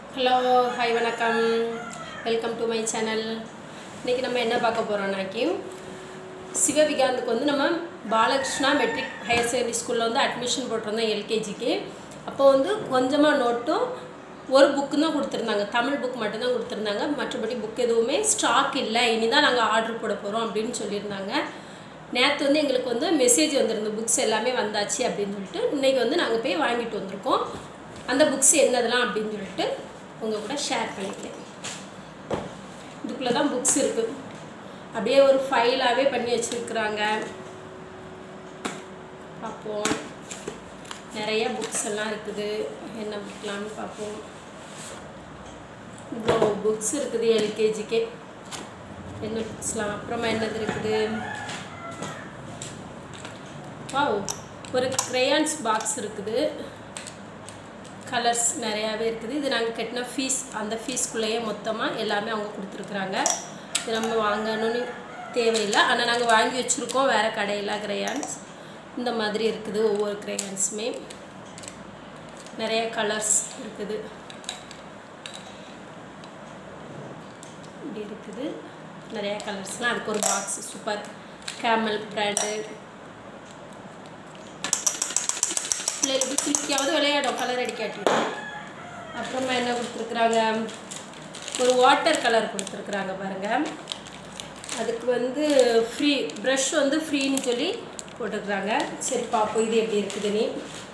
hello hi வணக்கம் welcome to my channel இன்றைக்கி நம்ம என்ன பார்க்க போகிறோம்னாக்கி சிவவிகாந்துக்கு வந்து நம்ம பாலகிருஷ்ணா மெட்ரிக் ஹையர் செகண்டரி ஸ்கூலில் வந்து அட்மிஷன் போட்டிருந்தோம் எல்கேஜிக்கு அப்போ வந்து கொஞ்சமாக நோட்டும் ஒரு புக்கு தான் கொடுத்துருந்தாங்க தமிழ் புக் மட்டும்தான் கொடுத்துருந்தாங்க மற்றபடி புக் எதுவுமே ஸ்டாக் இல்லை இனி தான் நாங்கள் ஆர்டர் போட போகிறோம் அப்படின்னு சொல்லியிருந்தாங்க நேற்று வந்து எங்களுக்கு வந்து மெசேஜ் வந்திருந்து புக்ஸ் எல்லாமே வந்தாச்சு அப்படின்னு சொல்லிட்டு இன்றைக்கி வந்து நாங்கள் போய் வாங்கிட்டு வந்திருக்கோம் அந்த புக்ஸ் என்னதெல்லாம் அப்படின்னு சொல்லிட்டு உங்கள் கூட ஷேர் பண்ணிக்கிறேன் இதுக்குள்ளே தான் புக்ஸ் இருக்குது அப்படியே ஒரு ஃபைலாகவே பண்ணி வச்சுருக்குறாங்க பார்ப்போம் நிறைய புக்ஸ் எல்லாம் இருக்குது என்ன புக்லான்னு பார்ப்போம் இவ்வளோ புக்ஸ் இருக்குது எல்கேஜிக்கே என்ன புக்ஸ்லாம் அப்புறமா என்னது இருக்குது வாவ் ஒரு crayons பாக்ஸ் இருக்குது கலர்ஸ் நிறையாவே இருக்குது இது நாங்கள் கட்டின ஃபீஸ் அந்த ஃபீஸ்க்குள்ளேயே மொத்தமாக எல்லாமே அவங்க கொடுத்துருக்குறாங்க இது நம்ம வாங்கணும்னு தேவையில்லை ஆனால் நாங்கள் வாங்கி வச்சுருக்கோம் வேறு கடையில் crayons இந்த மாதிரி இருக்குது ஒவ்வொரு crayonsமே நிறைய கலர்ஸ் இருக்குது இப்படி இருக்குது நிறைய கலர்ஸ்லாம் அதுக்கு ஒரு பாக்ஸ் சூப்பர் கேமல் பிராண்டு பிள்ளைகளுக்கு சிரிக்காவது விளையாடும் கலர் அடிக்காட்டி அப்புறமா என்ன கொடுத்துருக்குறாங்க ஒரு வாட்டர் கலர் கொடுத்துருக்குறாங்க பாருங்கள் அதுக்கு வந்து ஃப்ரீ ப்ரஷ் வந்து ஃப்ரீன்னு சொல்லி போட்டுருக்குறாங்க சரி பார்ப்போம் இது எப்படி இருக்குது நீ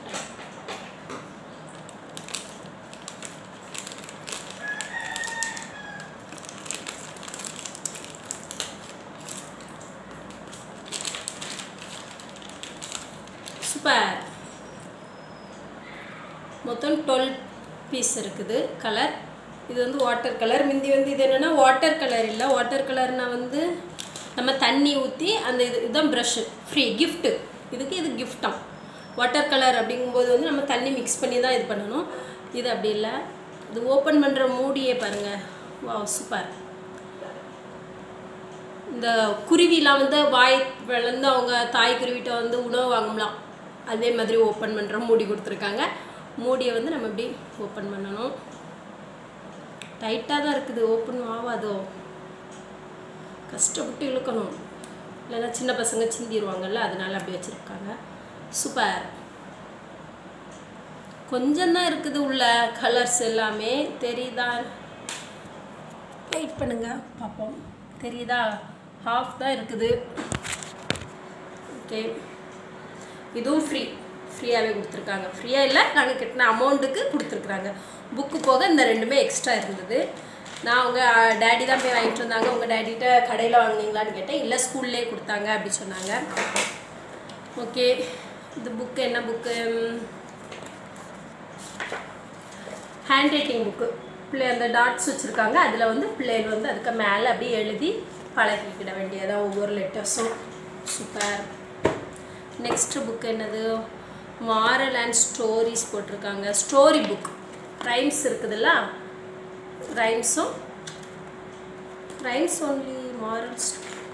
சூப்பர் மொத்தம் டுவெல் பீஸ் இருக்குது கலர் இது வந்து வாட்டர் கலர் முந்தி வந்து இது என்னென்னா வாட்டர் கலர் இல்லை வாட்டர் கலர்னால் வந்து நம்ம தண்ணி ஊற்றி அந்த இது இதுதான் ப்ரஷ்ஷு ஃப்ரீ கிஃப்ட்டு இதுக்கு இது கிஃப்டாம் வாட்டர் கலர் அப்படிங்கும்போது வந்து நம்ம தண்ணி மிக்ஸ் பண்ணி தான் இது பண்ணணும் இது அப்படி இல்லை இது ஓப்பன் பண்ணுற மூடியே பாருங்கள் வா சூப்பர் இந்த குருவிலாம் வந்து வாய் வளர்ந்து அவங்க தாய் குருவிட்ட வந்து உணவு வாங்கலாம் அதே மாதிரி ஓப்பன் பண்ணுற மூடி கொடுத்துருக்காங்க மூடியை வந்து நம்ம இப்படி ஓப்பன் பண்ணணும் டைட்டாக தான் இருக்குது ஓப்பன் ஆகாதோ கஷ்டப்பட்டு இழுக்கணும் இல்லைன்னா சின்ன பசங்க சிந்திடுவாங்கல்ல அதனால அப்படி வச்சுருக்காங்க சூப்பர் கொஞ்சம் தான் இருக்குது உள்ள கலர்ஸ் எல்லாமே தெரியுதா வெயிட் பண்ணுங்க பார்ப்போம் தெரியுதா ஹாஃப் தான் இருக்குது ஓகே இதுவும் ஃப்ரீ ஃப்ரீயாகவே கொடுத்துருக்காங்க ஃப்ரீயாக இல்லை நாங்கள் கட்டின அமௌண்ட்டுக்கு கொடுத்துருக்குறாங்க புக்கு போக இந்த ரெண்டுமே எக்ஸ்ட்ரா இருந்தது நான் அவங்க டேடி தான் போய் வாங்கிட்டு வந்தாங்க உங்கள் டேடிகிட்ட கடையில் வாங்கினீங்களான்னு கேட்டேன் இல்லை ஸ்கூல்லே கொடுத்தாங்க அப்படி சொன்னாங்க ஓகே இந்த புக்கு என்ன புக்கு ஹேண்ட் ரைட்டிங் புக்கு பிள்ளை அந்த டாட்ஸ் வச்சுருக்காங்க அதில் வந்து பிள்ளைகள் வந்து அதுக்கு மேலே அப்படியே எழுதி பழகிக்கிட வேண்டியதான் ஒவ்வொரு லெட்டர்ஸும் சூப்பர் நெக்ஸ்ட் புக் என்னது மாரல் அண்ட் ஸ்டோரிஸ் போட்டிருக்காங்க ஸ்டோரி புக் ரைம்ஸ் இருக்குதுல்ல ரைம்ஸும் ரைம்ஸ் ஒன்லி மாரல்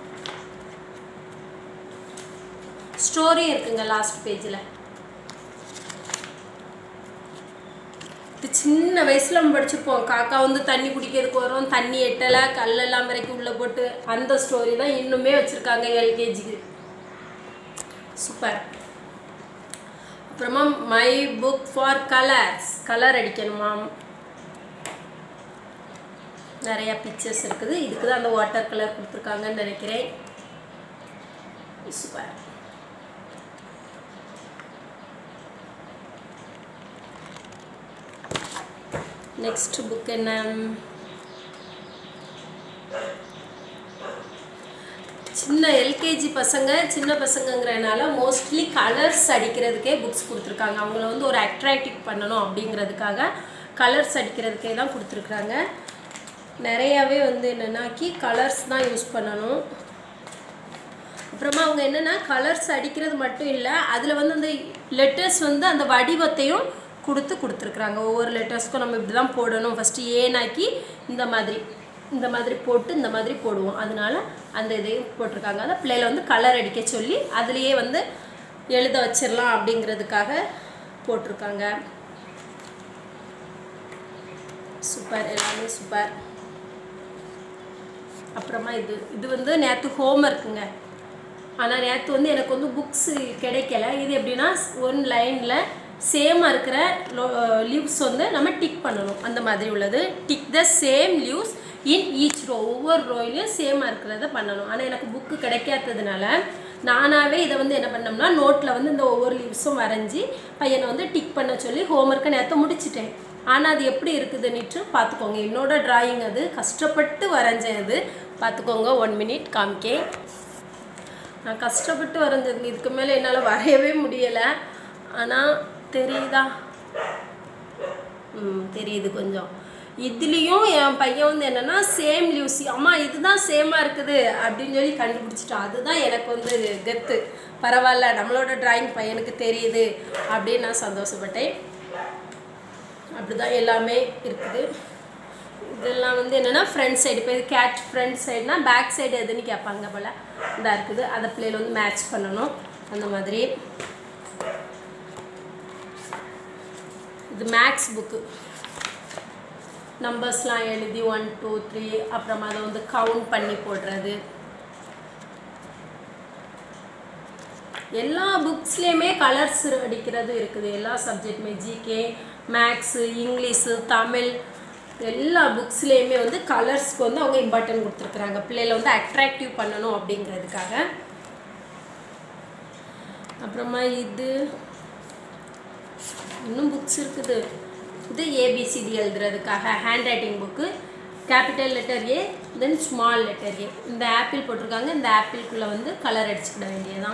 ஸ்டோரி இருக்குங்க லாஸ்ட் பேஜில் இது சின்ன வயசில் நம்ம படிச்சிருப்போம் காக்கா வந்து தண்ணி குடிக்கிறதுக்கு வரும் தண்ணி எட்டலை கல்லெல்லாம் வரைக்கும் உள்ளே போட்டு அந்த ஸ்டோரி தான் இன்னுமே வச்சுருக்காங்க எல்கேஜிக்கு சூப்பர் அப்புறமா my book for colours colour அடிக்கணுமா நிறையா பிக்சர்ஸ் இருக்குது இதுக்கு தான் அந்த வாட்டர் கலர் கொடுத்துருக்காங்கன்னு நினைக்கிறேன் சூப்பர் நெக்ஸ்ட் புக் என்ன சின்ன எல்கேஜி பசங்க சின்ன பசங்கங்கிறனால மோஸ்ட்லி கலர்ஸ் அடிக்கிறதுக்கே புக்ஸ் கொடுத்துருக்காங்க அவங்கள வந்து ஒரு அட்ராக்டிவ் பண்ணணும் அப்படிங்கிறதுக்காக கலர்ஸ் அடிக்கிறதுக்கே தான் கொடுத்துருக்குறாங்க நிறையாவே வந்து என்னென்னாக்கி கலர்ஸ் தான் யூஸ் பண்ணணும் அப்புறமா அவங்க என்னென்னா கலர்ஸ் அடிக்கிறது மட்டும் இல்லை அதில் வந்து அந்த லெட்டர்ஸ் வந்து அந்த வடிவத்தையும் கொடுத்து கொடுத்துருக்குறாங்க ஒவ்வொரு லெட்டர்ஸ்க்கும் நம்ம இப்படி தான் போடணும் ஃபஸ்ட்டு ஏனாக்கி இந்த மாதிரி இந்த மாதிரி போட்டு இந்த மாதிரி போடுவோம் அதனால அந்த இதையும் போட்டிருக்காங்க அந்த பிள்ளைகளை வந்து கலர் அடிக்க சொல்லி அதுலேயே வந்து எழுத வச்சிடலாம் அப்படிங்கிறதுக்காக போட்டிருக்காங்க சூப்பர் எல்லாமே சூப்பர் அப்புறமா இது இது வந்து நேற்று ஹோம்ஒர்க்குங்க ஆனால் நேற்று வந்து எனக்கு வந்து புக்ஸ் கிடைக்கல இது எப்படின்னா ஒன் லைனில் சேமாக இருக்கிற லீவ்ஸ் வந்து நம்ம டிக் பண்ணணும் அந்த மாதிரி உள்ளது tick the same leaves in each row ஒவ்வொரு ரோயிலையும் சேமாக இருக்கிறத பண்ணணும் ஆனால் எனக்கு புக்கு கிடைக்காததுனால நானாகவே இதை வந்து என்ன பண்ணோம்னா நோட்டில் வந்து இந்த ஒவ்வொரு லீவ்ஸும் வரைஞ்சி பையனை வந்து டிக் பண்ண சொல்லி ஹோம்ஒர்க்கை நேற்று முடிச்சிட்டேன் ஆனால் அது எப்படி இருக்குதுன்னுட்டு பார்த்துக்கோங்க என்னோட டிராயிங் அது கஷ்டப்பட்டு வரைஞ்சேன் அது பார்த்துக்கோங்க ஒன் மினிட் காமிக்கே நான் கஷ்டப்பட்டு வரைஞ்சதுங்க இதுக்கு மேலே என்னால் வரையவே முடியலை ஆனால் தெரியுதா ம் தெரியுது கொஞ்சம் இதுலேயும் என் பையன் வந்து என்னென்னா சேம் லீவ்ஸ் அம்மா இதுதான் சேமாக இருக்குது அப்படின்னு சொல்லி கண்டுபிடிச்சிட்டான் அதுதான் எனக்கு வந்து கெத்து பரவாயில்ல நம்மளோட டிராயிங் பையனுக்கு தெரியுது அப்படின்னு நான் சந்தோஷப்பட்டேன் அப்படிதான் எல்லாமே இருக்குது இதெல்லாம் வந்து என்னென்னா ஃப்ரண்ட் சைடு இப்போ இது கேட் ஃப்ரண்ட் சைடுனா பேக் சைடு எதுன்னு கேட்பாங்க போல் இதாக இருக்குது அதை பிள்ளைகள் வந்து மேட்ச் பண்ணணும் அந்த மாதிரி இது மேக்ஸ் புக்கு நம்பர்ஸ்லாம் எழுதி ஒன் டூ த்ரீ அப்புறமா அதை வந்து கவுண்ட் பண்ணி போடுறது எல்லா புக்ஸ்லேயுமே கலர்ஸ் அடிக்கிறது இருக்குது எல்லா சப்ஜெக்ட்டுமே ஜிகே மேக்ஸு இங்கிலீஷு தமிழ் எல்லா புக்ஸ்லேயுமே வந்து கலர்ஸ்க்கு வந்து அவங்க இம்பார்ட்டன்ட் கொடுத்துருக்குறாங்க பிள்ளைகளை வந்து அட்ராக்டிவ் பண்ணணும் அப்படிங்கிறதுக்காக அப்புறமா இது இன்னும் புக்ஸ் இருக்குது இது ஏபிசிடி எழுதுறதுக்காக handwriting book capital letter A then small letter A இந்த ஆப்பிள் போட்டிருக்காங்க இந்த ஆப்பிள்குள்ளே வந்து கலர் அடிச்சுக்கிட வேண்டியதுதான்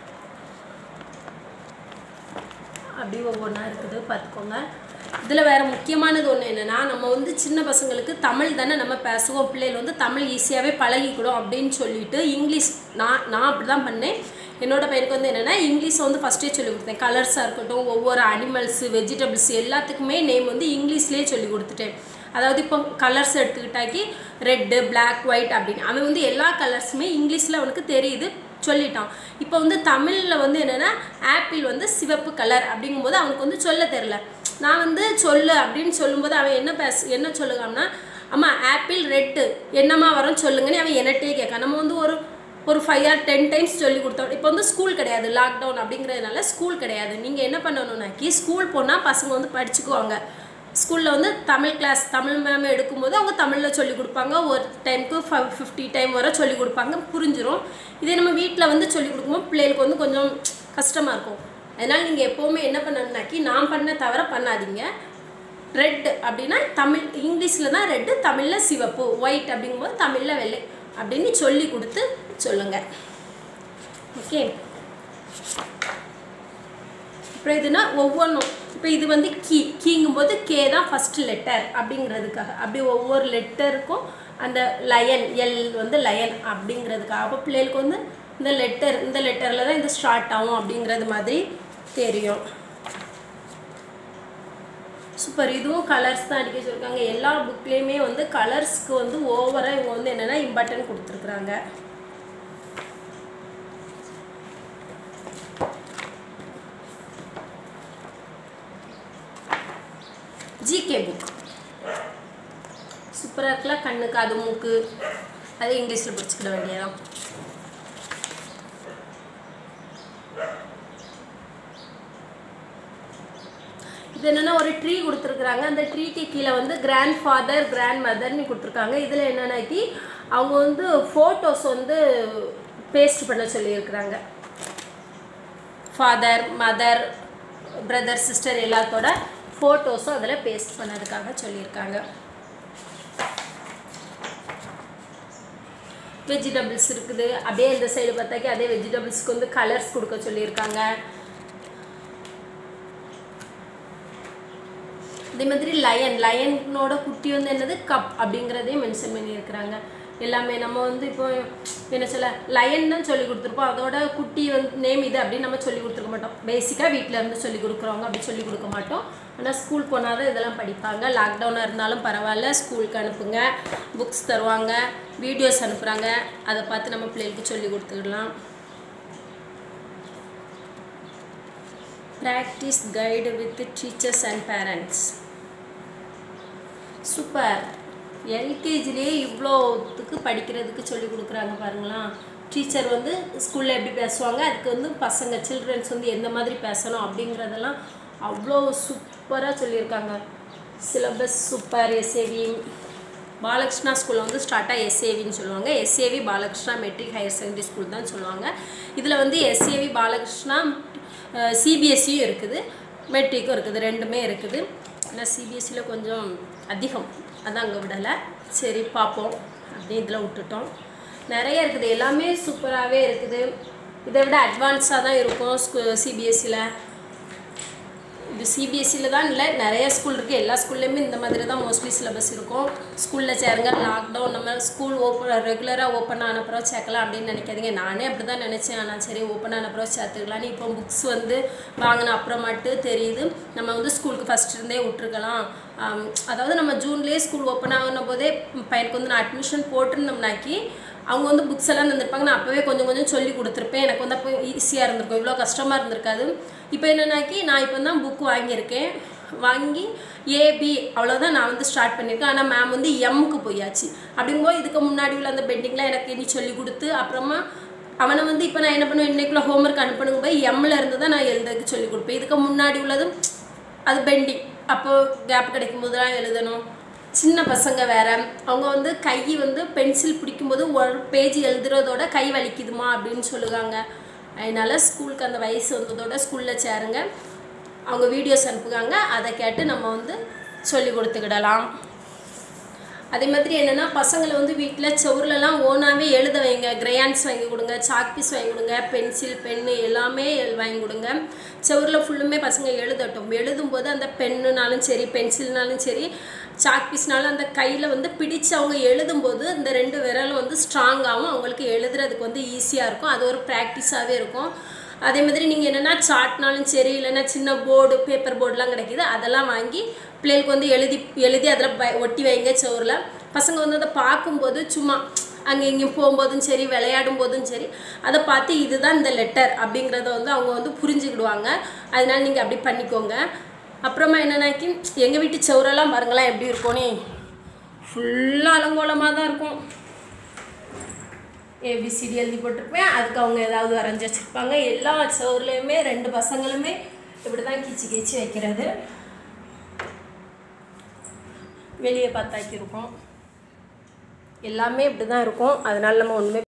அப்படி ஒவ்வொன்றா இருக்குது பார்த்துக்கோங்க இதில் வேறு முக்கியமானது ஒன்று என்னென்னா நம்ம வந்து சின்ன பசங்களுக்கு தமிழ் தானே நம்ம பேசுவோம் பிள்ளைகள் வந்து தமிழ் ஈஸியாகவே பழகிக்கிடும் அப்படின்னு சொல்லிட்டு இங்கிலீஷ் நான் நான் அப்படி தான் பண்ணேன் என்னோட பையனுக்கு வந்து என்னென்னா இங்கிலீஷ் வந்து ஃபஸ்ட்டே சொல்லி கொடுத்தேன் கலர்ஸாக இருக்கட்டும் ஒவ்வொரு அனிமல்ஸு வெஜிடபிள்ஸ் எல்லாத்துக்குமே நேம் வந்து இங்கிலீஷ்லேயே சொல்லி கொடுத்துட்டேன் அதாவது இப்போ கலர்ஸ் எடுத்துக்கிட்டாக்கி ரெட்டு பிளாக் ஒயிட் அப்படின்னு அவன் வந்து எல்லா கலர்ஸுமே இங்கிலீஷில் அவனுக்கு தெரியுது சொல்லிட்டான் இப்போ வந்து தமிழில் வந்து என்னென்னா ஆப்பிள் வந்து சிவப்பு கலர் அப்படிங்கும்போது அவனுக்கு வந்து சொல்ல தெரில நான் வந்து சொல்லு அப்படின்னு சொல்லும்போது அவன் என்ன பேச என்ன சொல்லுகான்னா அம்மா ஆப்பிள் ரெட்டு என்னம்மா வரும் சொல்லுங்கன்னு அவன் என்னட்டே கேட்கான் நம்ம வந்து ஒரு ஒரு ஃபைவ் ஆர் டென் டைம்ஸ் சொல்லி கொடுத்தோம் இப்போ வந்து ஸ்கூல் கிடையாது லாக்டவுன் அப்படிங்கிறதுனால ஸ்கூல் கிடையாது நீங்கள் என்ன பண்ணணும்னாக்கி ஸ்கூல் போனால் பசங்க வந்து படிச்சுக்குவாங்க ஸ்கூலில் வந்து தமிழ் கிளாஸ் தமிழ் மேம் எடுக்கும்போது அவங்க தமிழில் சொல்லி கொடுப்பாங்க ஒரு டைமுக்கு ஃபைவ் ஃபிஃப்டி டைம் வரை சொல்லி கொடுப்பாங்க புரிஞ்சிடும் இதே நம்ம வீட்டில் வந்து சொல்லி கொடுக்கும்போது பிள்ளைகளுக்கு வந்து கொஞ்சம் கஷ்டமாக இருக்கும் அதனால் நீங்கள் எப்போவுமே என்ன பண்ணணும்னாக்கி நான் பண்ண தவிர பண்ணாதீங்க ரெட் அப்படின்னா தமிழ் இங்கிலீஷில் தான் ரெட்டு தமிழில் சிவப்பு ஒயிட் அப்படிங்கும்போது தமிழில் வெள்ளை அப்படின்னு சொல்லி கொடுத்து சொல்லுங்கள் ஓகே அப்புறம் இதுனா ஒவ்வொன்றும் இப்போ இது வந்து கீ கீங்கும்போது கே தான் ஃபஸ்ட்டு லெட்டர் அப்படிங்கிறதுக்காக அப்படி ஒவ்வொரு லெட்டருக்கும் அந்த லயன் எல் வந்து லயன் அப்படிங்கிறதுக்காக அப்போ பிள்ளைகளுக்கு வந்து இந்த லெட்டர் இந்த லெட்டரில் தான் இது ஸ்டார்ட் ஆகும் அப்படிங்கிறது மாதிரி தெரியும் சூப்பர் இதுவும் கலர்ஸ் தான் அடிக்க சொல்லியிருக்காங்க எல்லா புக்லேயுமே வந்து கலர்ஸ்க்கு வந்து ஓவராக இவங்க வந்து என்னென்னா இம்பார்ட்டன்ட் கொடுத்துருக்குறாங்க ஜிகே புக் சூப்பராக இருக்குல்ல கண்ணுக்கு அது மூக்கு அது இங்கிலீஷில் படிச்சுக்கிட வேண்டியதான் இது என்னென்னா ஒரு ட்ரீ கொடுத்துருக்குறாங்க அந்த ட்ரீக்கு கீழே வந்து கிராண்ட் ஃபாதர் கிராண்ட் மதர்னு கொடுத்துருக்காங்க இதில் என்னென்னாக்கி அவங்க வந்து ஃபோட்டோஸ் வந்து பேஸ்ட் பண்ண சொல்லியிருக்கிறாங்க ஃபாதர் மதர் பிரதர் சிஸ்டர் எல்லாத்தோட ஃபோட்டோஸும் அதில் பேஸ்ட் பண்ணதுக்காக சொல்லியிருக்காங்க வெஜிடபிள்ஸ் இருக்குது அப்படியே இந்த சைடு பார்த்தாக்கி அதே வெஜிடபிள்ஸ்க்கு வந்து கலர்ஸ் கொடுக்க சொல்லியிருக்காங்க அதே மாதிரி லயன் லயனோட குட்டி வந்து என்னது கப் அப்படிங்கிறதையும் மென்ஷன் பண்ணியிருக்கிறாங்க எல்லாமே நம்ம வந்து இப்போ என்ன சொல்ல லயன் தான் சொல்லி கொடுத்துருப்போம் அதோட குட்டி வந்து நேம் இது அப்படின்னு நம்ம சொல்லி கொடுத்துருக்க மாட்டோம் பேசிக்காக வீட்டில் இருந்து சொல்லி கொடுக்குறவங்க அப்படி சொல்லி கொடுக்க மாட்டோம் ஆனால் ஸ்கூல் போனால் தான் இதெல்லாம் படிப்பாங்க லாக்டவுனாக இருந்தாலும் பரவாயில்ல ஸ்கூலுக்கு அனுப்புங்க புக்ஸ் தருவாங்க வீடியோஸ் அனுப்புகிறாங்க அதை பார்த்து நம்ம பிள்ளைகளுக்கு சொல்லி கொடுத்துக்கலாம் practice guide with teachers and parents super எல்கேஜிலேயே இவ்வளோத்துக்கு படிக்கிறதுக்கு சொல்லி கொடுக்குறாங்க பாருங்களா டீச்சர் வந்து ஸ்கூலில் எப்படி பேசுவாங்க அதுக்கு வந்து பசங்க சில்ட்ரன்ஸ் வந்து எந்த மாதிரி பேசணும் அப்படிங்கிறதெல்லாம் அவ்வளோ சூப்பராக சொல்லியிருக்காங்க சிலபஸ் சூப்பர் எஸ்ஏவி பாலகிருஷ்ணா ஸ்கூலில் வந்து ஸ்டார்ட்டாக எஸ்ஏவின்னு சொல்லுவாங்க SAV Balakrishna matric higher secondary school தான் சொல்லுவாங்க இதில் வந்து எஸ்ஏவி பாலகிருஷ்ணா சிபிஎஸ்சியும் இருக்குது மெட்ரிக்கும் இருக்குது ரெண்டுமே இருக்குது ஆனால் சிபிஎஸ்சியில் கொஞ்சம் அதிகம் அதான் அங்கே விடலை சரி பார்ப்போம் அப்படி இதில் விட்டுட்டோம் நிறைய இருக்குது எல்லாமே சூப்பராகவே இருக்குது இதை விட அட்வான்ஸாக தான் இருக்கும் ஸ்கூ சிபிஎஸ்சியில் இது சிபிஎஸ்சியில் தான் இல்லை நிறைய ஸ்கூல் இருக்குது எல்லா ஸ்கூல்லேயுமே இந்த மாதிரி தான் மோஸ்ட்லி சிலபஸ் இருக்கும் ஸ்கூலில் சேருங்க லாக்டவுன் நம்ம ஸ்கூல் ஓப்பன் ரெகுலராக ஓப்பன் ஆன பிறகு சேர்க்கலாம் அப்படின்னு நினைக்காதீங்க நானே அப்படி தான் நினச்சேன் ஆனால் சரி ஓப்பன் ஆன பிறகு சேர்த்துக்கலான்னு இப்போ புக்ஸ் வந்து வாங்கின அப்புறமாட்டு தெரியுது நம்ம வந்து ஸ்கூலுக்கு ஃபஸ்ட் இருந்தே விட்டுருக்கலாம் ஆம், அதாவது நம்ம ஜூன்லேயே ஸ்கூல் ஓப்பன் ஆகின போதே பையனுக்கு வந்து நான் அட்மிஷன் போட்டிருந்தோம்னாக்கி அவங்க வந்து புக்ஸ் எல்லாம் தந்திருப்பாங்க நான் அப்போவே கொஞ்சம் கொஞ்சம் சொல்லி கொடுத்துருப்பேன் எனக்கு வந்து அப்போ ஈஸியாக இருந்திருக்கும் இவ்வளோ கஷ்டமாக இருந்திருக்காது இப்போ என்னன்னாக்கி நான் இப்போ தான் புக் வாங்கியிருக்கேன் வாங்கி ஏபி அவ்வளோதான் நான் வந்து ஸ்டார்ட் பண்ணியிருக்கேன் ஆனால் மேம் வந்து எம்முக்கு போயாச்சு அப்படிங்கும்போது இதுக்கு முன்னாடி உள்ள அந்த பெண்டிங்லாம் எனக்கு இனி சொல்லி கொடுத்து அப்புறமா அவனை வந்து இப்போ நான் என்ன பண்ணுவேன் இன்னைக்குள்ள ஹோம்ஒர்க் அனுப்பணுங்க போய் எம்மில் இருந்து தான் நான் எழுதுறதுக்கு சொல்லி கொடுப்பேன் இதுக்கு முன்னாடி உள்ளதும் அது பெண்டிங் அப்போ கேப் கிடைக்கும் போது தான் எழுதணும் சின்ன பசங்க வேற அவங்க வந்து கை வந்து பென்சில் பிடிக்கும்போது ஒரு பேஜ் எழுதுறதோட கை வலிக்குதுமா அப்படின்னு சொல்லுவாங்க அதனால ஸ்கூலுக்கு அந்த வயசு வந்ததோட ஸ்கூலில் சேருங்க அவங்க வீடியோஸ் அனுப்புகிறாங்க அதை கேட்டு நம்ம வந்து சொல்லி கொடுத்துக்கிடலாம் அதே மாதிரி என்னென்னா பசங்களை வந்து வீட்டில் செவுர்லலாம் ஓனாகவே எழுத வைங்க கிரையான்ஸ் வாங்கி கொடுங்க சாக் பீஸ் வாங்கி கொடுங்க பென்சில் பென்னு எல்லாமே எழு- வாங்கி கொடுங்க செவுரில் ஃபுல்லுமே பசங்க எழுதட்டும் எழுதும்போது அந்த பென்னுனாலும் சரி பென்சில்னாலும் சரி சாக் பீஸ்னாலும் அந்த கையில் வந்து பிடிச்சு அவங்க எழுதும்போது இந்த ரெண்டு விரலும் வந்து ஸ்ட்ராங்காகவும் அவங்களுக்கு எழுதுறதுக்கு வந்து ஈஸியாக இருக்கும் அது ஒரு ப்ராக்டிஸாகவே இருக்கும் அதே மாதிரி நீங்கள் என்னென்னா சார்ட்னாலும் சரி இல்லைன்னா சின்ன போர்டு பேப்பர் போர்டுலாம் கிடைக்கிது அதெல்லாம் வாங்கி பிள்ளைகளுக்கு வந்து எழுதி எழுதி அதில் ப ஒட்டி வைங்க சோறில் பசங்க வந்து அதை பார்க்கும்போது சும்மா அங்கே இங்கேயும் போகும்போதும் சரி விளையாடும் போதும் சரி அதை பார்த்து இதுதான் இந்த லெட்டர் அப்படிங்கிறத வந்து அவங்க வந்து புரிஞ்சுக்கிடுவாங்க அதனால நீங்கள் அப்படி பண்ணிக்கோங்க அப்புறமா என்னன்னாக்கி எங்கள் வீட்டு சவுரெல்லாம் பாருங்களேன் எப்படி இருக்கும்னு ஃபுல்லாக அலங்கோலமாக தான் இருக்கும் ஏபிசிடி எழுதி போட்டிருப்பேன் அதுக்கு அவங்க ஏதாவது வரைஞ்சி வச்சுருப்பாங்க எல்லா சோர்லேயுமே ரெண்டு பசங்களுமே இப்படி தான் கிச்சு கிச்சு வைக்கிறது வெளியே பார்த்தாக்கி இருக்கும் எல்லாமே இப்படி தான் இருக்கும் அதனால நம்ம ஒன்றுமே